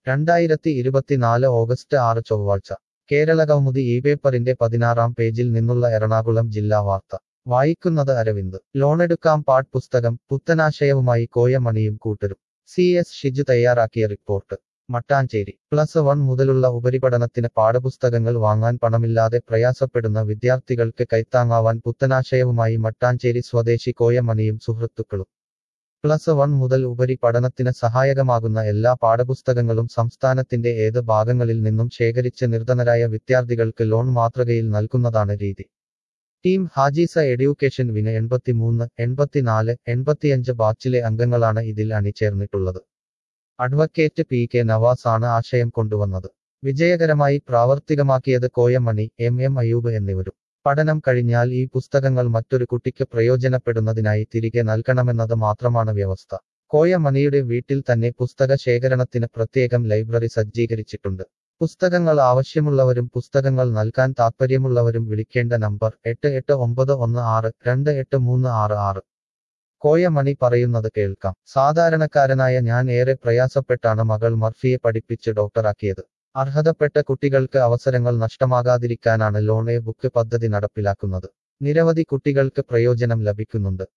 രണ്ടായിരത്തി ഇരുപത്തിനാല് ഓഗസ്റ്റ് ആറ് ചൊവ്വാഴ്ച കേരള കൗമുദി ഈ പേപ്പറിന്റെ പതിനാറാം പേജിൽ നിന്നുള്ള എറണാകുളം ജില്ലാ വാർത്ത വായിക്കുന്നത് അരവിന്ദ് ലോണെടുക്കാം പാഠ് പുസ്തകം പുത്തനാശയവുമായി കോയമണിയും കൂട്ടരും സി എസ് ഷിജു തയ്യാറാക്കിയ റിപ്പോർട്ട് മട്ടാഞ്ചേരി പ്ലസ് വൺ മുതലുള്ള ഉപരിപഠനത്തിന് പാഠപുസ്തകങ്ങൾ വാങ്ങാൻ പണമില്ലാതെ പ്രയാസപ്പെടുന്ന വിദ്യാർത്ഥികൾക്ക് കൈത്താങ്ങാവാൻ പുത്തനാശയവുമായി മട്ടാഞ്ചേരി സ്വദേശി കോയമണിയും സുഹൃത്തുക്കളും പ്ലസ് വൺ മുതൽ ഉപരി പഠനത്തിന് സഹായകമാകുന്ന എല്ലാ പാഠപുസ്തകങ്ങളും സംസ്ഥാനത്തിന്റെ ഏത് ഭാഗങ്ങളിൽ നിന്നും ശേഖരിച്ച് നിർധനരായ വിദ്യാർത്ഥികൾക്ക് ലോൺ മാതൃകയിൽ നൽകുന്നതാണ് രീതി ടീം ഹാജീസ എഡ്യൂക്കേഷൻ വിന് എൺപത്തിമൂന്ന് എൺപത്തിനാല് എൺപത്തിയഞ്ച് ബാച്ചിലെ അംഗങ്ങളാണ് ഇതിൽ അണിചേർന്നിട്ടുള്ളത് അഡ്വക്കേറ്റ് പി കെ നവാസ് ആണ് ആശയം കൊണ്ടുവന്നത് വിജയകരമായി പ്രാവർത്തികമാക്കിയത് കോയമണി എം എം അയൂബ് എന്നിവരും പഠനം കഴിഞ്ഞാൽ ഈ പുസ്തകങ്ങൾ മറ്റൊരു കുട്ടിക്ക് പ്രയോജനപ്പെടുന്നതിനായി തിരികെ നൽകണമെന്നത് മാത്രമാണ് വ്യവസ്ഥ കോയമണിയുടെ വീട്ടിൽ തന്നെ പുസ്തക ശേഖരണത്തിന് പ്രത്യേകം ലൈബ്രറി സജ്ജീകരിച്ചിട്ടുണ്ട് പുസ്തകങ്ങൾ ആവശ്യമുള്ളവരും പുസ്തകങ്ങൾ നൽകാൻ താൽപ്പര്യമുള്ളവരും വിളിക്കേണ്ട നമ്പർ എട്ട് എട്ട് ഒമ്പത് ഒന്ന് ആറ് രണ്ട് എട്ട് മൂന്ന് ആറ് ആറ് കോയമണി പറയുന്നത് കേൾക്കാം സാധാരണക്കാരനായ ഞാൻ ഏറെ പ്രയാസപ്പെട്ടാണ് മകൾ മർഫിയെ പഠിപ്പിച്ച് ഡോക്ടറാക്കിയത് അർഹതപ്പെട്ട കുട്ടികൾക്ക് അവസരങ്ങൾ നഷ്ടമാകാതിരിക്കാനാണ് ലോൺ എ ബുക്ക് പദ്ധതി നടപ്പിലാക്കുന്നത് നിരവധി കുട്ടികൾക്ക് പ്രയോജനം ലഭിക്കുന്നുണ്ട്